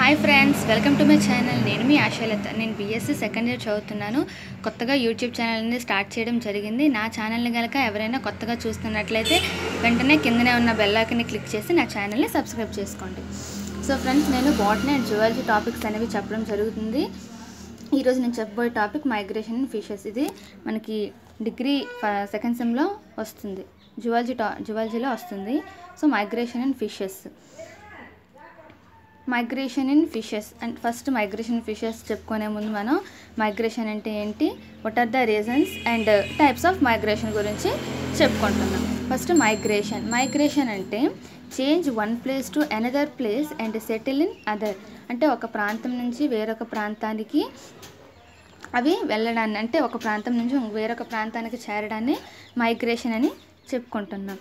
hi friends welcome to my channel నేను మీ ఆశాలత నేను బీఎస్సీ సెకండ్ ఇయర్ చదువుతున్నాను కొత్తగా యూట్యూబ్ ఛానల్ అనేది స్టార్ట్ చేయడం జరిగింది నా ఛానల్ని కనుక ఎవరైనా కొత్తగా చూస్తున్నట్లయితే వెంటనే కిందనే ఉన్న బెల్లాకిని క్లిక్ చేసి నా ఛానల్ని సబ్స్క్రైబ్ చేసుకోండి సో ఫ్రెండ్స్ నేను బాటనీ అండ్ జువాలజీ టాపిక్స్ అనేవి చెప్పడం జరుగుతుంది ఈరోజు నేను చెప్పబోయే టాపిక్ మైగ్రేషన్ అండ్ ఫిషెస్ ఇది మనకి డిగ్రీ సెకండ్ సెమ్లో వస్తుంది జువాలజీ టా జువాలజీలో వస్తుంది so migration and fishes migration in fishes and first migration fishes చెప్పుకునే ముందు మనం మైగ్రేషన్ అంటే ఏంటి what are the reasons and types of migration గురించి చెప్పుకుంటున్నాం ఫస్ట్ మైగ్రేషన్ మైగ్రేషన్ అంటే change one place to another place and settle in other అంటే ఒక ప్రాంతం నుంచి వేరొక ప్రాంతానికి అవి వెళ్ళడాన్ని అంటే ఒక ప్రాంతం నుంచి వేరొక ప్రాంతానికి చేరడాన్ని మైగ్రేషన్ అని చెప్పుకుంటున్నాం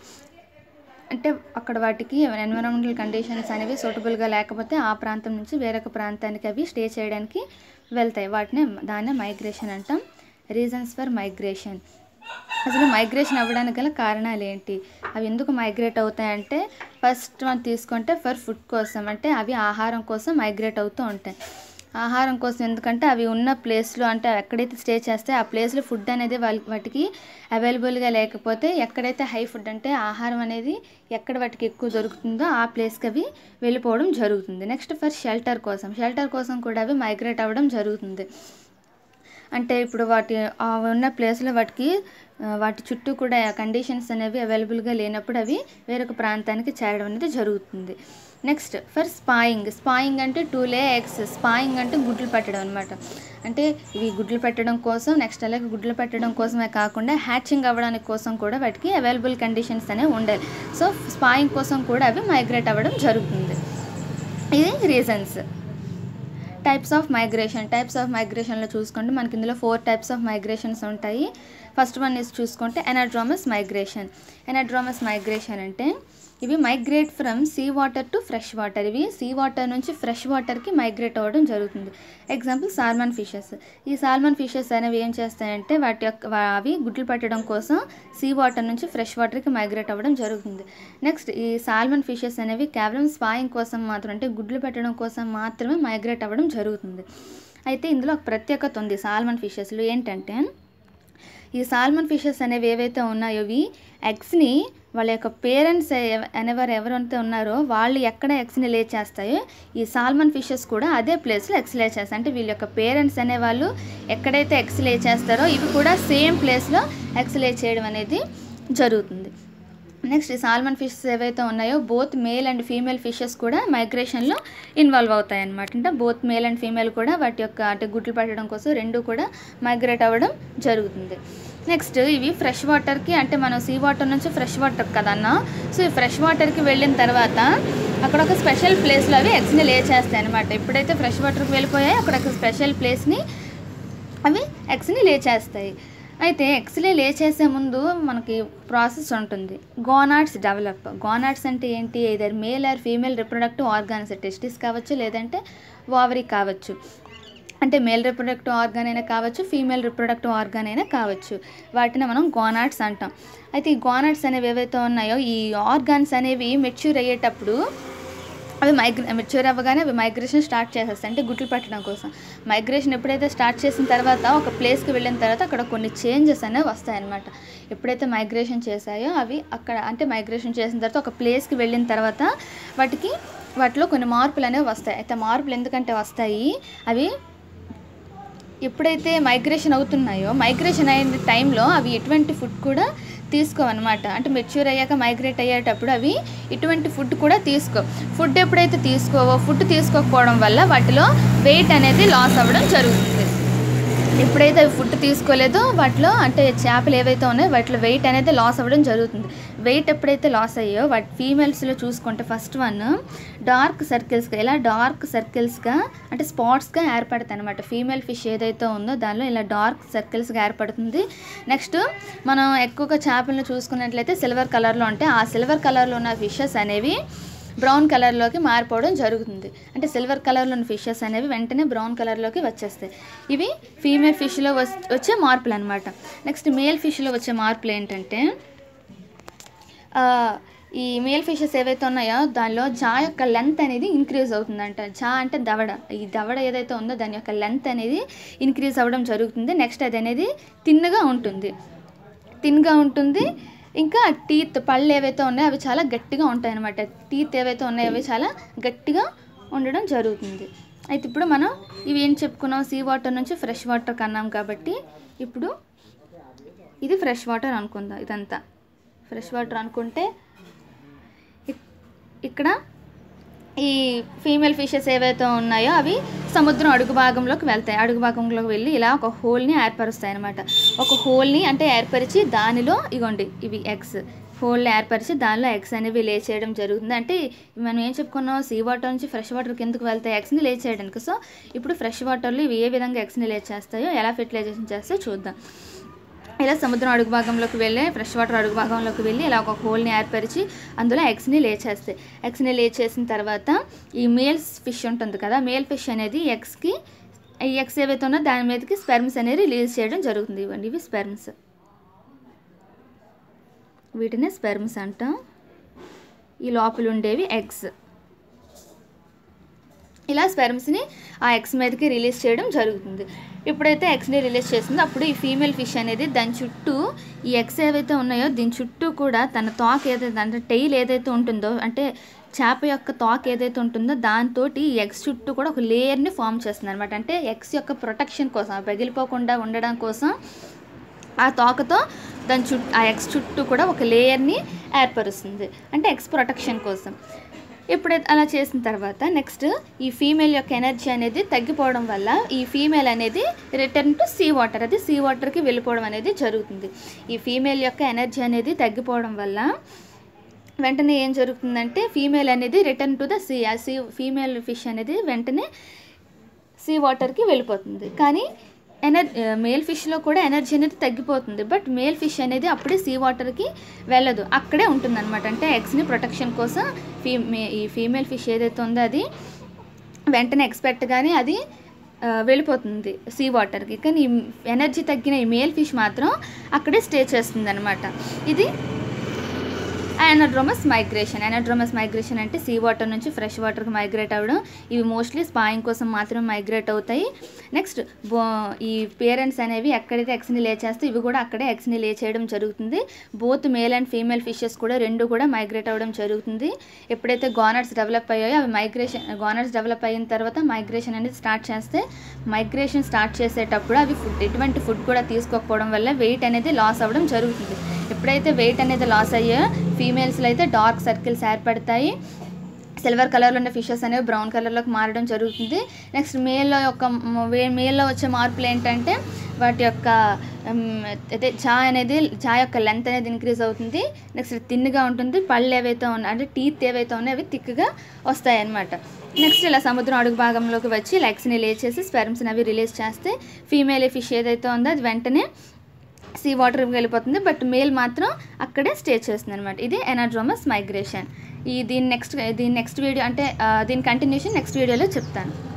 అంటే అక్కడ వాటికి ఎన్విరాన్మెంటల్ కండిషన్స్ అనేవి సూటబుల్గా లేకపోతే ఆ ప్రాంతం నుంచి వేరొక ప్రాంతానికి అవి స్టే చేయడానికి వెళ్తాయి వాటిని దాన్నే మైగ్రేషన్ అంటాం రీజన్స్ ఫర్ మైగ్రేషన్ అసలు మైగ్రేషన్ అవ్వడానికి గల కారణాలు ఏంటి అవి ఎందుకు మైగ్రేట్ అవుతాయంటే ఫస్ట్ మనం తీసుకుంటే ఫర్ ఫుడ్ కోసం అంటే అవి ఆహారం కోసం మైగ్రేట్ అవుతూ ఉంటాయి ఆహారం కోసం ఎందుకంటే అవి ఉన్న ప్లేస్లో అంటే ఎక్కడైతే స్టే చేస్తే ఆ ప్లేస్లో ఫుడ్ అనేది వాళ్ళ వాటికి అవైలబుల్గా లేకపోతే ఎక్కడైతే హై ఫుడ్ అంటే ఆహారం అనేది ఎక్కడ వాటికి ఎక్కువ దొరుకుతుందో ఆ ప్లేస్కి అవి వెళ్ళిపోవడం జరుగుతుంది నెక్స్ట్ ఫర్ షెల్టర్ కోసం షెల్టర్ కోసం కూడా అవి మైగ్రేట్ అవ్వడం జరుగుతుంది అంటే ఇప్పుడు వాటి ఆ ఉన్న ప్లేస్లో వాటికి ఆ, వాటి చుట్టూ కూడా కండిషన్స్ అనేవి అవైలబుల్గా లేనప్పుడు అవి వేరొక ప్రాంతానికి చేరడం అనేది జరుగుతుంది నెక్స్ట్ ఫర్ స్పాయింగ్ స్పాయింగ్ అంటే టూ లే ఎగ్స్ స్పాయింగ్ అంటే గుడ్లు పెట్టడం అనమాట అంటే ఇవి గుడ్లు పెట్టడం కోసం నెక్స్ట్ అలాగే గుడ్లు పెట్టడం కోసమే కాకుండా హ్యాచింగ్ అవ్వడానికి కోసం కూడా వాటికి అవైలబుల్ కండిషన్స్ అనేవి ఉండాలి సో స్పాయింగ్ కోసం కూడా అవి మైగ్రేట్ అవ్వడం జరుగుతుంది ఇది reasons types of migration types of మైగ్రేషన్లో చూసుకుంటే మనకి ఇందులో ఫోర్ టైప్స్ ఆఫ్ మైగ్రేషన్స్ ఉంటాయి ఫస్ట్ వన్ ఇస్ చూసుకుంటే ఎనాడ్రామస్ మైగ్రేషన్ ఎనాడ్రామస్ మైగ్రేషన్ అంటే ఇవి migrate from sea water to fresh water ఇవి సీ వాటర్ నుంచి ఫ్రెష్ వాటర్కి మైగ్రేట్ అవ్వడం జరుగుతుంది ఎగ్జాంపుల్ సాల్మన్ ఫిషెస్ ఈ సాల్మన్ ఫిషెస్ అనేవి ఏం చేస్తాయంటే వాటి యొక్క వా- అవి గుడ్లు పెట్టడం కోసం సీ వాటర్ నుంచి ఫ్రెష్ వాటర్కి మైగ్రేట్ అవ్వడం జరుగుతుంది నెక్స్ట్ ఈ సాల్మన్ ఫిషెస్ అనేవి కేవలం స్పాయింగ్ కోసం మాత్రం అంటే గుడ్లు పెట్టడం కోసం మాత్రమే మైగ్రేట్ అవ్వడం జరుగుతుంది అయితే ఇందులో ఒక ప్రత్యేకత ఉంది సాల్మన్ ఫిషెస్లో ఏంటంటే ఈ సాల్మన్ ఫిషెస్ అనేవి ఏవైతే ఉన్నాయో ఇవి ఎగ్స్ని వాళ్ళ యొక్క పేరెంట్స్ అనేవారు ఎవరైతే ఉన్నారో వాళ్ళు ఎక్కడ ఎగ్స్ని లే చేస్తాయో ఈ సాల్మన్ ఫిషెస్ కూడా అదే ప్లేస్లో ఎగ్స్ లే చేస్తాయి అంటే వీళ్ళ యొక్క పేరెంట్స్ అనేవాళ్ళు ఎక్కడైతే ఎగ్స్ లే చేస్తారో ఇవి కూడా సేమ్ ప్లేస్లో ఎగ్స్ లే చేయడం అనేది జరుగుతుంది నెక్స్ట్ ఈ సాల్మన్ ఫిషెస్ ఏవైతే ఉన్నాయో both male and female fishes కూడా మైగ్రేషన్లో ఇన్వాల్వ్ అవుతాయి అన్నమాట అంటే బోత్ మేల్ అండ్ ఫీమేల్ కూడా వాటి యొక్క అంటే గుడ్లు పెట్టడం కోసం రెండు కూడా మైగ్రేట్ అవ్వడం జరుగుతుంది నెక్స్ట్ ఇవి ఫ్రెష్ వాటర్కి అంటే మనం సీ వాటర్ నుంచి ఫ్రెష్ వాటర్ కదన్నా సో ఈ ఫ్రెష్ వాటర్కి వెళ్ళిన తర్వాత అక్కడ ఒక స్పెషల్ ప్లేస్లో అవి ఎగ్స్ని లే చేస్తాయి అనమాట ఎప్పుడైతే ఫ్రెష్ వాటర్కి వెళ్ళిపోయాయో అక్కడ ఒక స్పెషల్ ప్లేస్ని అవి ఎగ్స్ని లే చేస్తాయి అయితే ఎగ్స్ని లే చేసే ముందు మనకి ప్రాసెస్ ఉంటుంది గోనాట్స్ డెవలప్ గోనాట్స్ అంటే ఏంటి either male or female reproductive organs testis కావచ్చు లేదంటే వావరీ కావచ్చు అంటే మేల్ రిప్రొడక్టివ్ ఆర్గాన్ అయినా కావచ్చు ఫీమేల్ రిప్రొడక్టివ్ ఆర్గాన్ అయినా కావచ్చు వాటిని మనం గోనాట్స్ అంటాం అయితే ఈ గోనాట్స్ అనేవి ఏవైతే ఉన్నాయో ఈ ఆర్గాన్స్ అనేవి మెచ్యూర్ అయ్యేటప్పుడు అవి మైగ్రే మెచ్యూర్ అవ్వగానే అవి మైగ్రేషన్ స్టార్ట్ చేసేస్తాయి అంటే గుడ్లు పెట్టడం కోసం మైగ్రేషన్ ఎప్పుడైతే స్టార్ట్ చేసిన తర్వాత ఒక ప్లేస్కి వెళ్ళిన తర్వాత అక్కడ కొన్ని చేంజెస్ అనేవి వస్తాయన్నమాట ఎప్పుడైతే మైగ్రేషన్ చేశాయో అవి అక్కడ అంటే మైగ్రేషన్ చేసిన తర్వాత ఒక ప్లేస్కి వెళ్ళిన తర్వాత వాటికి వాటిలో కొన్ని మార్పులు అనేవి వస్తాయి అయితే మార్పులు ఎందుకంటే వస్తాయి అవి ఎప్పుడైతే మైగ్రేషన్ అవుతున్నాయో మైగ్రేషన్ అయిన టైంలో అవి ఎటువంటి ఫుడ్ కూడా తీసుకోవన్నమాట అంటే మెచ్యూర్ అయ్యాక మైగ్రేట్ అయ్యేటప్పుడు అవి ఇటువంటి ఫుడ్ కూడా తీసుకో ఫుడ్ ఎప్పుడైతే తీసుకోవో ఫుడ్ తీసుకోకపోవడం వల్ల వాటిలో వెయిట్ అనేది లాస్ అవ్వడం జరుగుతుంది ఎప్పుడైతే అవి ఫుడ్ తీసుకోలేదో వాటిలో అంటే చేపలు ఏవైతే ఉన్నాయో వాటిలో వెయిట్ అనేది లాస్ అవ్వడం జరుగుతుంది వెయిట్ ఎప్పుడైతే లాస్ అయ్యో వాటి ఫీమేల్స్లో చూసుకుంటే ఫస్ట్ వన్ డార్క్ సర్కిల్స్గా ఇలా డార్క్ సర్కిల్స్గా అంటే స్పాట్స్గా ఏర్పడతాయి అనమాట ఫీమేల్ ఫిష్ ఏదైతే ఉందో దానిలో ఇలా డార్క్ సర్కిల్స్గా ఏర్పడుతుంది నెక్స్ట్ మనం ఎక్కువగా చేపలను చూసుకున్నట్లయితే సిల్వర్ కలర్లో ఉంటాయి ఆ సిల్వర్ కలర్లో ఉన్న ఫిషెస్ అనేవి బ్రౌన్ కలర్లోకి మారిపోవడం జరుగుతుంది అంటే సిల్వర్ కలర్లో ఉన్న ఫిషెస్ అనేవి వెంటనే బ్రౌన్ కలర్లోకి వచ్చేస్తాయి ఇవి ఫీమేల్ ఫిష్లో వచ్చే మార్పులు అనమాట నెక్స్ట్ మేల్ ఫిష్లో వచ్చే మార్పులు ఏంటంటే ఆ, ఈ మేల్ ఫిషెస్ ఏవైతే ఉన్నాయో దానిలో జా యొక్క లెంత్ అనేది ఇంక్రీజ్ అవుతుందంట జా అంటే దవడ ఈ దవడ ఏదైతే ఉందో దాని యొక్క లెంత్ అనేది ఇంక్రీజ్ అవ్వడం జరుగుతుంది నెక్స్ట్ అది అనేది తిన్నగా ఉంటుంది థిన్గా ఉంటుంది ఇంకా టీత్ పళ్ళు ఏవైతే ఉన్నాయో అవి చాలా గట్టిగా ఉంటాయి అన్నమాట టీత్ ఏవైతే ఉన్నాయో అవి చాలా గట్టిగా ఉండడం జరుగుతుంది అయితే ఇప్పుడు మనం ఇవి ఏం చెప్పుకున్నాం సీ వాటర్ నుంచి ఫ్రెష్ వాటర్ కన్నాం కాబట్టి ఇప్పుడు ఇది ఫ్రెష్ వాటర్ అనుకుందాం ఇదంతా ఫ్రెష్ వాటర్ అనుకుంటే ఇక్- ఇక్కడ ఈ ఫీమేల్ ఫిషెస్ ఏవైతే ఉన్నాయో అవి సముద్రం అడుగు భాగంలోకి వెళ్తాయి అడుగు భాగంలోకి వెళ్ళి ఇలా ఒక హోల్ని ఏర్పరుస్తాయి అనమాట ఒక హోల్ని అంటే ఏర్పరిచి దానిలో ఇగోండి ఇవి ఎగ్స్ హోల్ని ఏర్పరిచి దానిలో ఎగ్స్ అనేవి లే చేయడం జరుగుతుంది అంటే మనం ఏం చెప్పుకున్నాం సీ వాటర్ నుంచి ఫ్రెష్ వాటర్ కిందకు వెళ్తాయి ఎగ్స్ని లే చేయడానికి సో ఇప్పుడు ఫ్రెష్ వాటర్లో ఇవి ఏ విధంగా ఎగ్స్ని లే చేస్తాయో ఎలా ఫెర్టిలైజేషన్ చేస్తాయో చూద్దాం ఇలా సముద్రం అడుగు భాగంలోకి వెళ్ళి ఫ్రెష్ వాటర్ అడుగు భాగంలోకి వెళ్ళి ఇలా ఒక హోల్ని ఏర్పరిచి అందులో ఎగ్స్ని లే చేస్తాయి ఎగ్స్ని లే చేసిన తర్వాత ఈ మేల్స్ ఫిష్ ఉంటుంది కదా మేల్ ఫిష్ అనేది ఎగ్స్కి ఈ ఎగ్స్ ఏవైతే ఉన్నా దాని మీదకి స్పెర్మ్స్ అనేది రిలీజ్ చేయడం జరుగుతుంది ఇవ్వండి ఇవి స్పెర్మ్స్ వీటిని స్పెర్మ్స్ అంటాం ఈ లోపల ఉండేవి ఎగ్స్ ఇలా స్పెర్మ్స్ని ఆ ఎగ్స్ మీదకి రిలీజ్ చేయడం జరుగుతుంది ఎప్పుడైతే ఎగ్స్ని రిలీజ్ చేస్తుందో అప్పుడు ఈ ఫీమేల్ ఫిష్ అనేది దాని చుట్టూ ఈ ఎగ్స్ ఏవైతే ఉన్నాయో దీని చుట్టూ కూడా తన తోక ఏదైతే అంటే టెయిల్ ఏదైతే ఉంటుందో అంటే చేప యొక్క తోక ఏదైతే ఉంటుందో దాంతో ఈ ఎగ్స్ చుట్టూ కూడా ఒక లేయర్ని ఫామ్ చేస్తుంది అనమాట అంటే ఎగ్స్ యొక్క ప్రొటెక్షన్ కోసం అవి పగిలిపోకుండా ఉండడం కోసం ఆ తోకతో దాని చుట్టూ ఆ ఎగ్స్ చుట్టూ కూడా ఒక లేయర్ని ఏర్పరుస్తుంది అంటే ఎగ్స్ ప్రొటెక్షన్ కోసం ఎప్పుడైతే అలా చేసిన తర్వాత నెక్స్ట్ ఈ ఫీమేల్ యొక్క ఎనర్జీ అనేది తగ్గిపోవడం వల్ల ఈ ఫీమేల్ అనేది రిటర్న్ టు సీ వాటర్ అది సీ వాటర్కి వెళ్ళిపోవడం అనేది జరుగుతుంది ఈ ఫీమేల్ యొక్క ఎనర్జీ అనేది తగ్గిపోవడం వల్ల వెంటనే ఏం జరుగుతుందంటే ఫీమేల్ అనేది రిటర్న్ టు ద సీ ఆ సీ ఫీమేల్ ఫిష్ అనేది వెంటనే సీ వాటర్కి వెళ్ళిపోతుంది కానీ ఎనర్ మేల్ ఫిష్లో కూడా ఎనర్జీ అనేది తగ్గిపోతుంది బట్ మేల్ ఫిష్ అనేది అప్పుడే సీ వాటర్కి వెళ్ళదు అక్కడే ఉంటుందన్నమాట అంటే ఎగ్స్ని ప్రొటెక్షన్ కోసం ఫీ మే- ఈ ఫీమేల్ ఫిష్ ఏదైతే ఉందో అది వెంటనే ఎక్స్పెక్ట్ కానీ అది ఆ, వెళ్ళిపోతుంది సీ వాటర్కి కానీ ఎనర్జీ తగ్గిన ఈ మేల్ ఫిష్ మాత్రం అక్కడే స్టే చేస్తుంది అనమాట ఇది అనడ్రోమస్ మైగ్రేషన్ అనడ్రోమస్ మైగ్రేషన్ అంటే సీ వాటర్ నుంచి ఫ్రెష్ వాటర్కి మైగ్రేట్ అవ్వడం ఇవి మోస్ట్లీ స్పాయింగ్ కోసం మాత్రమే మైగ్రేట్ అవుతాయి నెక్స్ట్ బో ఈ పేరెంట్స్ అనేవి ఎక్కడైతే ఎగ్స్ని లే చేస్తే ఇవి కూడా అక్కడే ఎగ్స్ని లే చేయడం జరుగుతుంది both male and female fishes కూడా రెండు కూడా మైగ్రేట్ అవ్వడం జరుగుతుంది ఎప్పుడైతే గోనర్స్ డెవలప్ అయ్యాయో అవి మైగ్రేషన్ గోనర్స్ డెవలప్ అయిన తర్వాత మైగ్రేషన్ అనేది స్టార్ట్ చేస్తే మైగ్రేషన్ స్టార్ట్ చేసేటప్పుడు అవి ఫుడ్ ఎటువంటి ఫుడ్ కూడా తీసుకోకపోవడం వల్ల వెయిట్ అనేది లాస్ అవ్వడం జరుగుతుంది ఎప్పుడైతే వెయిట్ అనేది లాస్ అయ్యో ఫీమేల్స్లో అయితే డార్క్ సర్కిల్స్ ఏర్పడతాయి సిల్వర్ కలర్లో ఉన్న ఫిషెస్ అనేవి బ్రౌన్ కలర్లోకి మారడం జరుగుతుంది నెక్స్ట్ మేల్లో యొక్క మేల్లో వచ్చే మార్పులు ఏంటంటే వాటి యొక్క ఉమ్, అదే చా అనేది చా యొక్క లెంత్ అనేది ఇంక్రీజ్ అవుతుంది నెక్స్ట్ తిన్నుగా ఉంటుంది పళ్ళు ఏవైతే ఉన్నాయి అంటే టీత్ ఏవైతే ఉన్నాయో అవి థిక్గా వస్తాయి అన్నమాట నెక్స్ట్ ఇలా సముద్రం అడుగు భాగంలోకి వచ్చి లెగ్స్ని లేచేసి స్పెర్మ్స్ని అవి రిలీజ్ చేస్తే ఫీమేల్ ఫిష్ ఏదైతే ఉందో అది వెంటనే సీ వాటర్కి వెళ్ళిపోతుంది బట్ మేల్ మాత్రం అక్కడే స్టే చేస్తుంది అనమాట ఇది ఎనాడ్రోమస్ మైగ్రేషన్ ఈ దీని నెక్స్ట్ దీని నెక్స్ట్ వీడియో అంటే ఆ, దీని కంటిన్యూషన్ నెక్స్ట్ వీడియోలో చెప్తాను